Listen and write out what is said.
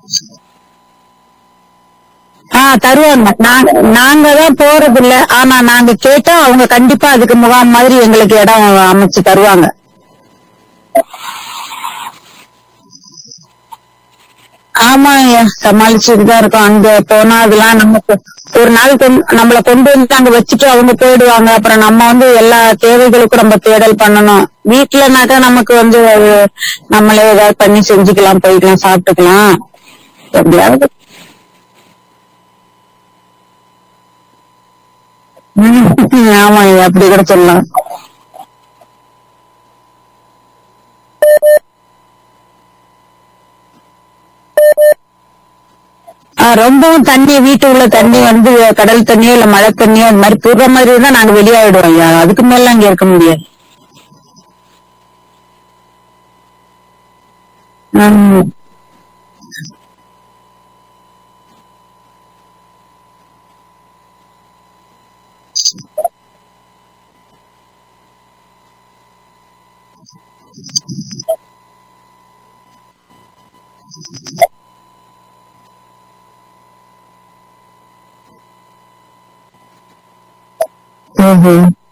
ஆ தருவாங்க நாங்க நாங்க தான் போறது இல்ல ஆனா நாங்க கேட்டா அவங்க கண்டிப்பா அதுக்கு முகாம் மாதிரி எங்களுக்கு இடம் அமைச்சு தருவாங்க ஆமா ஐயா சமாளிச்சுட்டு தான் இருக்கோம் அங்க போனா அதெல்லாம் நமக்கு ஒரு நாள் கொண்டு- நம்மள கொண்டு வந்து அங்க வச்சுட்டு அவங்க போயிடுவாங்க அப்புறம் நம்ம வந்து எல்லா தேவைகளுக்கும் நம்ம தேடல் பண்ணணும் வீட்டுலனாக்கா நமக்கு வந்து அது நம்மளே ஏதாவது பண்ணி செஞ்சுக்கலாம் போய்க்கலாம் சாப்பிட்டுக்கலாம் எப்படியாவது ம், ஆமா ஐயா அப்படி கூட சொல்லலாம் ஆ, ரொம்பவும் தண்ணி வீட்டு உள்ள தண்ணி வந்து கடல் தண்ணியோ இல்ல மழை தண்ணியோ அந்த மாதிரி போடுற மாதிரி இருந்தா நாங்க வெளியாயிடுவோம் ஐயா அதுக்கு மேல அங்க இருக்க முடியாது ம். ம்ஹும்.